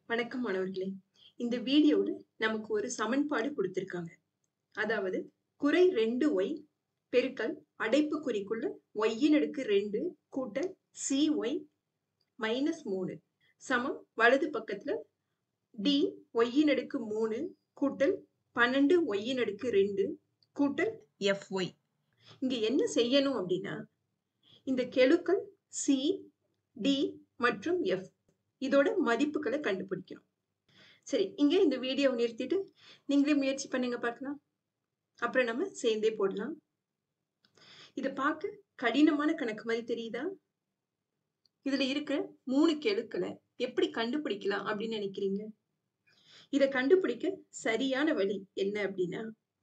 வணக்கம் மாணவர்களே இந்த வீடியோல நமக்கு ஒரு சமன்பாடு கொடுத்திருக்காங்க அதாவது குறை ரெண்டு ஒய் பெருக்கல் அடைப்புக்குறிக்குள்ள ஒய்யின் அடுக்கு ரெண்டு கூட்டல் சி ஒய் மைனஸ் மூணு சமம் வலது பக்கத்துல டி ஒய்யின் அடுக்கு மூணு கூட்டல் பன்னெண்டு ஒய்யின் அடுக்கு ரெண்டு கூட்டல் எஃப் ஒய் இங்க என்ன செய்யணும் அப்படின்னா இந்த கெழுக்கள் சி டி மற்றும் எஃப் இதோட மதிப்புகளை கண்டுபிடிக்கணும் சரி இங்க இந்த வீடியோவை நிறுத்திட்டு நீங்களே முயற்சி பண்ணுங்க பார்க்கலாம் அப்புறம் நம்ம சேர்ந்தே போடலாம் இதை பார்க்க கடினமான கணக்கு மாதிரி தெரியுதா இதுல இருக்கிற மூணு கெழுக்களை எப்படி கண்டுபிடிக்கலாம் அப்படின்னு நினைக்கிறீங்க இதை கண்டுபிடிக்க சரியான வழி என்ன அப்படின்னா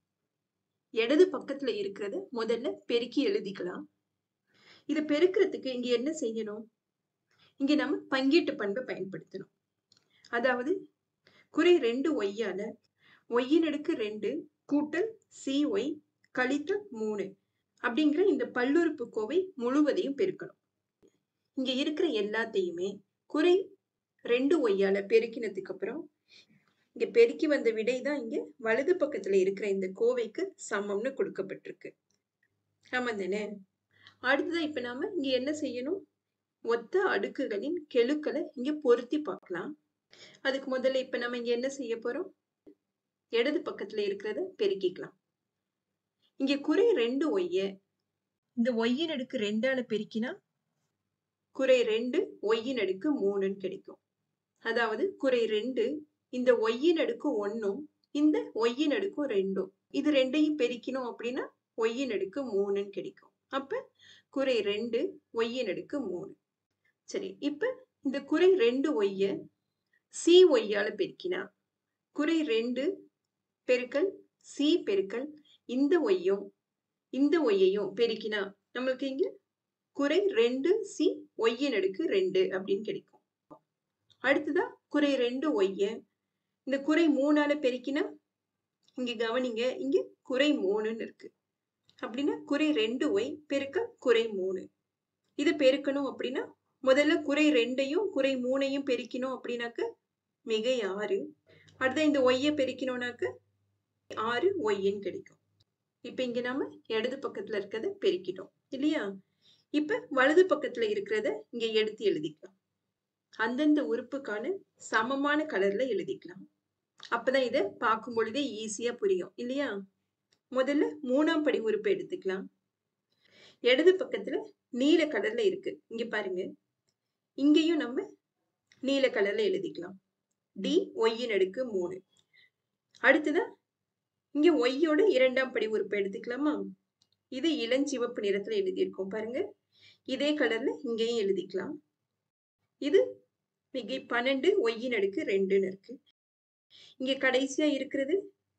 இடது பக்கத்துல இருக்கிறத முதல்ல பெருக்கி எழுதிக்கலாம் இதை பெருக்கிறதுக்கு இங்க என்ன செய்யணும் இங்க நம்ம பங்கீட்டு பண்பை பயன்படுத்தணும் அதாவது குறை ரெண்டு ஒய்யால ஒய்யின் அடுக்கு ரெண்டு கூட்டல் சி ஒய் கழித்தல் மூணு அப்படிங்கிற இந்த பல்லுறுப்பு கோவை முழுவதையும் பெருக்கணும் இங்க இருக்கிற எல்லாத்தையுமே குறை ரெண்டு ஒய்யால பெருக்கினதுக்கு அப்புறம் இங்க பெருக்கி வந்த விடை தான் இங்க வலது பக்கத்துல இருக்கிற இந்த கோவைக்கு சமம்னு கொடுக்கப்பட்டிருக்கு ஆமா தானே அடுத்ததான் இப்ப நாம இங்க என்ன செய்யணும் ஒத்த அடுக்குகளின் கெழுக்களை இங்க பொருத்தி பார்க்கலாம் அதுக்கு முதல்ல இப்ப நம்ம இங்க என்ன செய்ய போறோம் இடது பக்கத்துல இருக்கிறத பெருக்கிக்கலாம் இங்க குறை ரெண்டு ஒய்ய இந்த ஒய்யின் அடுக்கு ரெண்டால பெருக்கினா குறை ரெண்டு ஒய்யின் அடுக்கு மூணுன்னு கிடைக்கும் அதாவது குறை ரெண்டு இந்த ஒய்யின் அடுக்கு ஒன்னும் இந்த ஒய்யின் அடுக்கும் ரெண்டும் இது ரெண்டையும் பெருக்கினோம் அப்படின்னா ஒய்யின் அடுக்கு மூணுன்னு கிடைக்கும் அப்ப குறை ரெண்டு ஒய்யின் அடுக்கு மூணு சரி இப்ப இந்த குறை ரெண்டு ஒய்ய சி ஒய்யால பெருக்கினா குறை ரெண்டு பெருக்கல் சி பெருக்கல் இந்த ஒய்யும் இந்த ஒய்யையும் பெருக்கினா நம்மளுக்கு இங்க குறை ரெண்டு சி ஒய்யின் அடுக்கு ரெண்டு அப்படின்னு கிடைக்கும் அடுத்ததா குறை ரெண்டு ஒய்ய இந்த குறை மூணால பெருக்கினா இங்க கவனிங்க இங்க குறை மூணுன்னு இருக்கு அப்படின்னா குறை ரெண்டு ஒய் பெருக்கல் குறை மூணு இது பெருக்கணும் அப்படின்னா முதல்ல குறை ரெண்டையும் குறை மூணையும் பெருக்கினோம் அப்படின்னாக்க மிகை ஆறு அடுத்த இந்த ஒய்ய பெருக்கினோம்னாக்க ஆறு ஒய்ன்னு கிடைக்கும் இப்ப இங்க நாம இடது பக்கத்துல இருக்கிறத பெருக்கிட்டோம் இல்லையா இப்ப வலது பக்கத்துல இருக்கிறத இங்க எடுத்து எழுதிக்கலாம் அந்தந்த உறுப்புக்கான சமமான கலர்ல எழுதிக்கலாம் அப்பதான் இத பார்க்கும் பொழுதே ஈஸியா புரியும் இல்லையா முதல்ல மூணாம் படி உறுப்பை எடுத்துக்கலாம் இடது பக்கத்துல நீல கலர்ல இருக்கு இங்க பாருங்க இங்கேயும் நம்ம நீல கலர்ல எழுதிக்கலாம் டி ஒய்யின் அடுக்கு மூணு அடுத்ததா இங்க ஒய்யோட இரண்டாம் படி உறுப்பை எடுத்துக்கலாமா இது இளஞ்சிவப்பு நிறத்துல எழுதியிருக்கோம் பாருங்க இதே கலர்ல இங்கேயும் எழுதிக்கலாம் இது மிகை பன்னெண்டு ஒய்யின் அடுக்கு ரெண்டுன்னு இருக்கு இங்க கடைசியா இருக்கிறது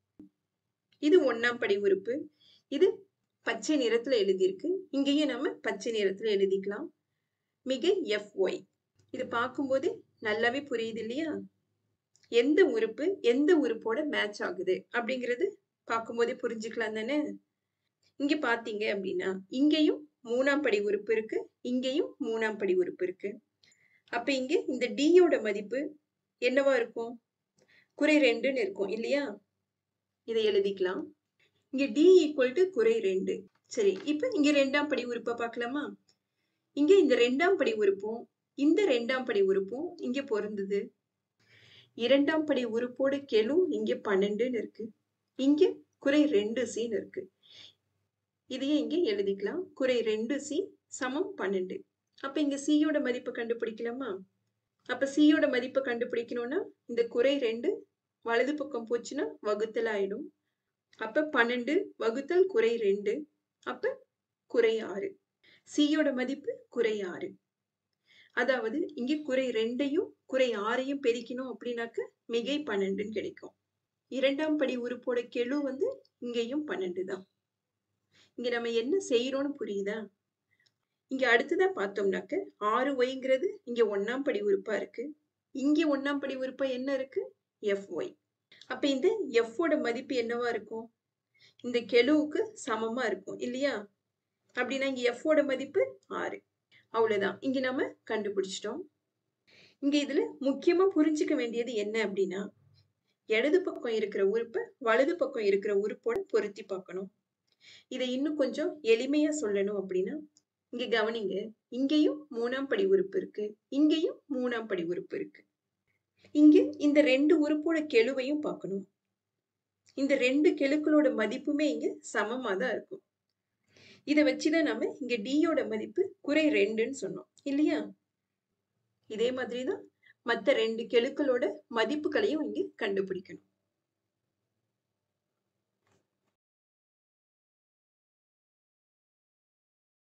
இது ஒன்னாம் படி உறுப்பு இது பச்சை நிறத்துல எழுதியிருக்கு இங்கேயும் நம்ம பச்சை நிறத்துல எழுதிக்கலாம் மிகை எஃப் ஒய் இது பார்க்கும்போது நல்லாவே புரியுது இல்லையா எந்த உறுப்பு எந்த உறுப்போட மேட்ச் ஆகுது அப்படிங்கிறது பார்க்கும்போதே புரிஞ்சுக்கலாம் தானே இங்க பாத்தீங்க அப்படின்னா இங்கேயும் மூணாம் படி உறுப்பு இருக்கு இங்கேயும் மூணாம் படி உறுப்பு இருக்கு அப்ப இங்க இந்த டியோட மதிப்பு என்னவா இருக்கும் குறை ரெண்டுன்னு இருக்கும் இல்லையா இதை எழுதிக்கலாம் இங்க டி ஈக்குவல் டு குறை ரெண்டு சரி இப்ப இங்க ரெண்டாம் படி உறுப்பை பார்க்கலாமா இங்க இந்த ரெண்டாம் படி உறுப்பும் இந்த ரெண்டாம் படி உறுப்பும் இங்க பொருந்துது இரண்டாம் படி உறுப்போட கெழு இங்க பன்னெண்டுன்னு இருக்கு இங்க குறை ரெண்டு சின்னு இருக்கு இதையே இங்க எழுதிக்கலாம் குறை ரெண்டு சி சமம் பன்னெண்டு அப்ப இங்க சியோட மதிப்பை கண்டுபிடிக்கலாமா அப்ப சியோட மதிப்பை கண்டுபிடிக்கணும்னா இந்த குறை ரெண்டு வலது பக்கம் போச்சுன்னா வகுத்தல் ஆயிடும் அப்ப பன்னெண்டு வகுத்தல் குறை ரெண்டு அப்ப குறை ஆறு சியோட மதிப்பு குறை ஆறு அதாவது இங்க குறை ரெண்டையும் குறை ஆறையும் பெருக்கணும் அப்படின்னாக்க மிகை பன்னெண்டுன்னு கிடைக்கும் இரண்டாம் படி உறுப்போட கெழு வந்து இங்கேயும் பன்னெண்டு தான் இங்க நம்ம என்ன செய்யறோம்னு புரியுதா இங்க அடுத்ததா பார்த்தோம்னாக்க ஆறு ஒய்ங்கிறது இங்க ஒன்னாம் படி உறுப்பா இருக்கு இங்க ஒன்னாம் படி உறுப்பா என்ன இருக்கு எஃப் ஒய் அப்ப இந்த எஃப் ஓட மதிப்பு என்னவா இருக்கும் இந்த கெழுவுக்கு சமமா இருக்கும் இல்லையா அப்படின்னா இங்க எஃப் ஓட மதிப்பு ஆறு அவ்வளவுதான் இங்க நம்ம கண்டுபிடிச்சிட்டோம் இங்க இதுல முக்கியமா புரிஞ்சுக்க வேண்டியது என்ன அப்படின்னா இடது பக்கம் இருக்கிற உறுப்பை வலது பக்கம் இருக்கிற உறுப்போட பொருத்தி பார்க்கணும் இதை இன்னும் கொஞ்சம் எளிமையா சொல்லணும் அப்படின்னா இங்க கவனிங்க இங்கேயும் மூணாம் படி உறுப்பு இருக்கு இங்கேயும் மூணாம் படி உறுப்பு இருக்கு இங்க இந்த ரெண்டு உறுப்போட கெழுவையும் பார்க்கணும் இந்த ரெண்டு கெழுக்களோட மதிப்புமே இங்க சமமா தான் இருக்கும் இதை வச்சுதான் நம்ம இங்க டியோட மதிப்பு குறை ரெண்டுன்னு சொன்னோம் இல்லையா இதே மாதிரி தான் மற்ற ரெண்டு கெழுக்களோட மதிப்புகளையும் இங்க கண்டுபிடிக்கணும்